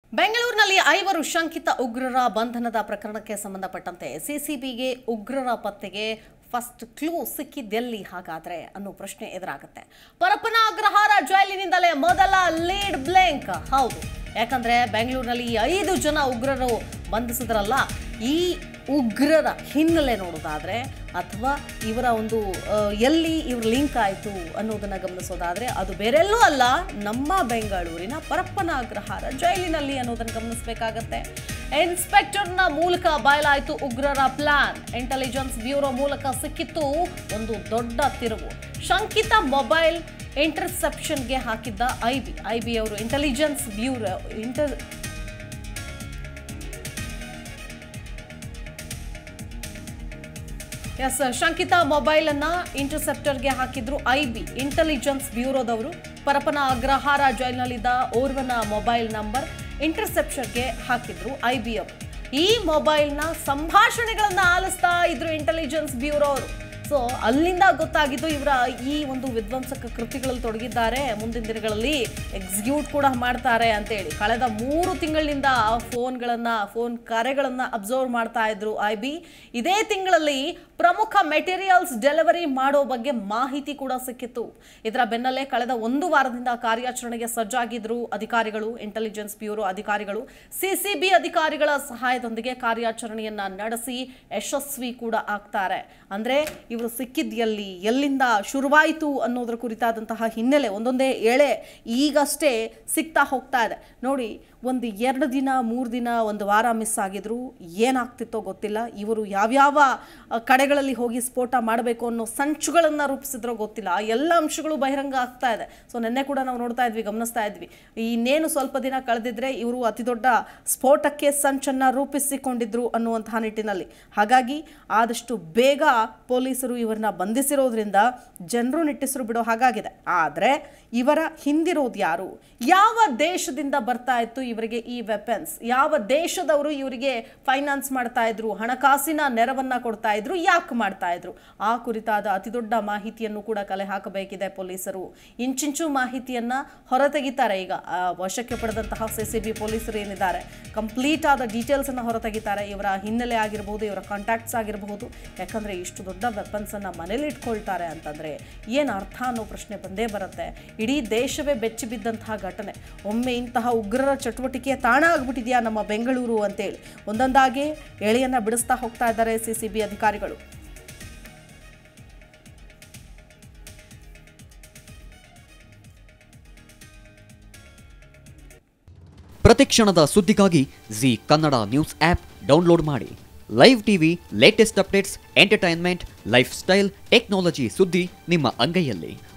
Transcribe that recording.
ಬೆಂಗಳೂರಿನಲ್ಲಿ ಐವರು ಶಂಕಿತ ಉಗ್ರರ ಬಂಧನದ ಪ್ರಕರಣಕ್ಕೆ ಸಂಬಂಧಪಟ್ಟಂತೆ ಸಿಸಿಬಿಗೆ ಉಗ್ರರ ಪತ್ತೆಗೆ ಫಸ್ಟ್ ಕ್ಲೂ ಸಿಕ್ಕಿದ್ದೆಲ್ಲಿ ಹಾಗಾದ್ರೆ ಅನ್ನೋ ಪ್ರಶ್ನೆ ಎದುರಾಗುತ್ತೆ ಪರಪ್ಪನ ಅಗ್ರಹಾರ ಜೈಲಿನಿಂದಲೇ ಮೊದಲ ಲೀಡ್ ಬ್ಲ್ಯಾಂಕ್ ಹೌದು ಯಾಕಂದ್ರೆ ಬೆಂಗಳೂರಿನಲ್ಲಿ ಈ ಐದು ಜನ ಉಗ್ರರು ಬಂಧಿಸಿದ್ರಲ್ಲ ಈ ಉಗ್ರರ ಹಿನ್ನೆಲೆ ನೋಡೋದಾದ್ರೆ ಅಥವಾ ಇವರ ಒಂದು ಆ, ಎಲ್ಲಿ ಇವ್ರ ಲಿಂಕ್ ಆಯಿತು ಅನ್ನೋದನ್ನ ಗಮನಿಸೋದಾದ್ರೆ ಅದು ಬೇರೆಲ್ಲೂ ಅಲ್ಲ ನಮ್ಮ ಬೆಂಗಳೂರಿನ ಪರಪ್ಪನ ಅಗ್ರಹಾರ ಜೈಲಿನಲ್ಲಿ ಅನ್ನೋದನ್ನ ಗಮನಿಸಬೇಕಾಗತ್ತೆ ಇನ್ಸ್ಪೆಕ್ಟರ್ನ ಮೂಲಕ ಬಯಲಾಯಿತು ಉಗ್ರರ ಪ್ಲಾನ್ ಇಂಟೆಲಿಜೆನ್ಸ್ ಬ್ಯೂರೋ ಮೂಲಕ ಸಿಕ್ಕಿತ್ತು ಒಂದು ದೊಡ್ಡ ತಿರುವು ಶಂಕಿತ ಮೊಬೈಲ್ ಇಂಟರ್ಸೆಪ್ಷನ್ಗೆ ಹಾಕಿದ್ದ ಐಬಿ ಐಬಿ ಅವರು ಇಂಟೆಲಿಜೆನ್ಸ್ ಬ್ಯೂರೋ ಇಂಟರ್ ಎಸ್ ಶಂಕಿತ ಮೊಬೈಲ್ ಅನ್ನ ಇಂಟರ್ಸೆಪ್ಟರ್ಗೆ ಹಾಕಿದ್ರು ಐಬಿ ಇಂಟೆಲಿಜೆನ್ಸ್ ಬ್ಯೂರೋದವರು ಪರಪನ ಅಗ್ರಹಾರ ಜೈಲಿನಲ್ಲಿದ್ದ ಓರ್ವನ ಮೊಬೈಲ್ ನಂಬರ್ ಇಂಟರ್ಸೆಪ್ಷನ್ಗೆ ಹಾಕಿದ್ರು ಐಬಿ ಅವರು ಈ ಮೊಬೈಲ್ನ ಸಂಭಾಷಣೆಗಳನ್ನ ಆಲಿಸ್ತಾ ಇದ್ರು ಇಂಟೆಲಿಜೆನ್ಸ್ ಬ್ಯೂರೋ ಅವರು ಸೊ ಅಲ್ಲಿಂದ ಗೊತ್ತಾಗಿದ್ದು ಇವರ ಈ ಒಂದು ವಿಧ್ವಂಸಕ ಕೃತಿಗಳಲ್ಲಿ ತೊಡಗಿದ್ದಾರೆ ಮುಂದಿನ ದಿನಗಳಲ್ಲಿ ಎಕ್ಸಿಕ್ಯೂಟ್ ಕೂಡ ಮಾಡ್ತಾರೆ ಅಂತೇಳಿ ಕಳೆದ ಮೂರು ತಿಂಗಳಿನಿಂದ ಫೋನ್ಗಳನ್ನ ಫೋನ್ ಕರೆಗಳನ್ನ ಅಬ್ಸರ್ವ್ ಮಾಡ್ತಾ ಇದ್ರು ಐ ಬಿ ಇದೇ ತಿಂಗಳಲ್ಲಿ ಪ್ರಮುಖ ಮೆಟೀರಿಯಲ್ಸ್ ಡೆಲಿವರಿ ಮಾಡೋ ಬಗ್ಗೆ ಮಾಹಿತಿ ಕೂಡ ಸಿಕ್ಕಿತ್ತು ಇದರ ಬೆನ್ನಲ್ಲೇ ಕಳೆದ ಒಂದು ವಾರದಿಂದ ಕಾರ್ಯಾಚರಣೆಗೆ ಸಜ್ಜಾಗಿದ್ರು ಅಧಿಕಾರಿಗಳು ಇಂಟೆಲಿಜೆನ್ಸ್ ಬ್ಯೂರೋ ಅಧಿಕಾರಿಗಳು ಸಿಸಿಬಿ ಅಧಿಕಾರಿಗಳ ಸಹಾಯದೊಂದಿಗೆ ಕಾರ್ಯಾಚರಣೆಯನ್ನ ನಡೆಸಿ ಯಶಸ್ವಿ ಕೂಡ ಆಗ್ತಾರೆ ಅಂದ್ರೆ ಇವರು ಸಿಕ್ಕಿದ್ಯಲ್ಲಿ ಎಲ್ಲಿಂದ ಶುರುವಾಯಿತು ಅನ್ನೋದ್ರ ಕುರಿತಾದಂತಹ ಹಿನ್ನೆಲೆ ಒಂದೊಂದೇ ಎಳೆ ಈಗಷ್ಟೇ ಸಿಗ್ತಾ ಹೋಗ್ತಾ ಇದೆ ನೋಡಿ ಒಂದು ಎರಡು ದಿನ ಮೂರು ದಿನ ಒಂದು ವಾರ ಮಿಸ್ ಆಗಿದ್ರು ಏನಾಗ್ತಿತ್ತೋ ಗೊತ್ತಿಲ್ಲ ಇವರು ಯಾವ್ಯಾವ ಆ, ಕಡೆಗಳಲ್ಲಿ ಹೋಗಿ ಸ್ಫೋಟ ಮಾಡಬೇಕು ಅನ್ನೋ ಸಂಚುಗಳನ್ನು ರೂಪಿಸಿದ್ರೋ ಗೊತ್ತಿಲ್ಲ ಆ ಎಲ್ಲ ಅಂಶಗಳು ಬಹಿರಂಗ ಆಗ್ತಾ ಇದೆ ಸೊ ನಿನ್ನೆ ಕೂಡ ನಾವು ನೋಡ್ತಾ ಇದ್ವಿ ಗಮನಿಸ್ತಾ ಇದ್ವಿ ಇನ್ನೇನು ಸ್ವಲ್ಪ ದಿನ ಕಳೆದಿದ್ರೆ ಇವರು ಅತಿ ದೊಡ್ಡ ಸ್ಫೋಟಕ್ಕೆ ಸಂಚನ್ನು ರೂಪಿಸಿಕೊಂಡಿದ್ರು ಅನ್ನುವಂತಹ ನಿಟ್ಟಿನಲ್ಲಿ ಹಾಗಾಗಿ ಆದಷ್ಟು ಬೇಗ ಪೊಲೀಸರು ಇವರನ್ನ ಬಂಧಿಸಿರೋದ್ರಿಂದ ಜನರು ನಿಟ್ಟಿಸರು ಬಿಡೋ ಹಾಗಾಗಿದೆ ಆದರೆ ಇವರ ಹಿಂದಿರೋದು ಯಾರು ಯಾವ ದೇಶದಿಂದ ಬರ್ತಾ ಇತ್ತು ಇವರಿಗೆ ಈ ವೆಪನ್ಸ್ ಯಾವ ದೇಶದವರು ಇವರಿಗೆ ಫೈನಾನ್ಸ್ ಮಾಡ್ತಾ ಇದ್ರು ಹಣಕಾಸಿನ ನೆರವನ್ನ ಕೊಡ್ತಾ ಇದ್ರು ಯಾಕೆ ಮಾಡ್ತಾ ಇದ್ರು ಆ ಕುರಿತಾದ ಅತಿದೊಡ್ಡ ಮಾಹಿತಿಯನ್ನು ಕೂಡ ಕಲೆ ಹಾಕಬೇಕಿದೆ ಪೊಲೀಸರು ಇಂಚಿಂಚು ಮಾಹಿತಿಯನ್ನ ಹೊರತೆಗಿತಾರೆ ಈಗ ಆ, ವಶಕ್ಕೆ ಪಡೆದಂತಹ ಸಿ ಸಿ ಬಿ ಪೊಲೀಸರು ಏನಿದ್ದಾರೆ ಕಂಪ್ಲೀಟ್ ಆದ ಡೀಟೇಲ್ಸ್ ಅನ್ನ ಹೊರತೆಗಿತಾರೆ ಇವರ ಹಿನ್ನೆಲೆ ಆಗಿರಬಹುದು ಇವರ ಕಾಂಟ್ಯಾಕ್ಟ್ಸ್ ಆಗಿರಬಹುದು ಯಾಕಂದ್ರೆ ಇಷ್ಟು ದೊಡ್ಡ ವೆಪನ್ಸ್ ಅನ್ನ ಮನೇಲಿ ಇಟ್ಕೊಳ್ತಾರೆ ಅಂತಂದ್ರೆ ಏನು ಅರ್ಥ ಅನ್ನೋ ಪ್ರಶ್ನೆ ಬಂದೇ ಬರುತ್ತೆ ಇಡೀ ದೇಶವೇ ಬೆಚ್ಚಿ ಬಿದ್ದಂತಹ ಘಟನೆ ಒಮ್ಮೆ ಇಂತಹ ಉಗ್ರರ ಚಟುವಟಿಕೆಯ ತಾಣ ಆಗ್ಬಿಟ್ಟಿದೆಯಾ ನಮ್ಮ ಬೆಂಗಳೂರು ಅಂತೇಳಿ ಒಂದೊಂದಾಗಿ ಎಳೆಯನ್ನ ಬಿಡಿಸ್ತಾ ಹೋಗ್ತಾ ಇದ್ದಾರೆ ಸಿ ಸಿ ಬಿ ಅಧಿಕಾರಿಗಳು ಪ್ರತಿಕ್ಷಣದ ಸುದ್ದಿಗಾಗಿ Zee Kannada news app download ಮಾಡಿ live TV latest updates entertainment lifestyle technology ಸುದ್ದಿ ನಿಮ್ಮ ಅಂಗೈಯಲ್ಲಿ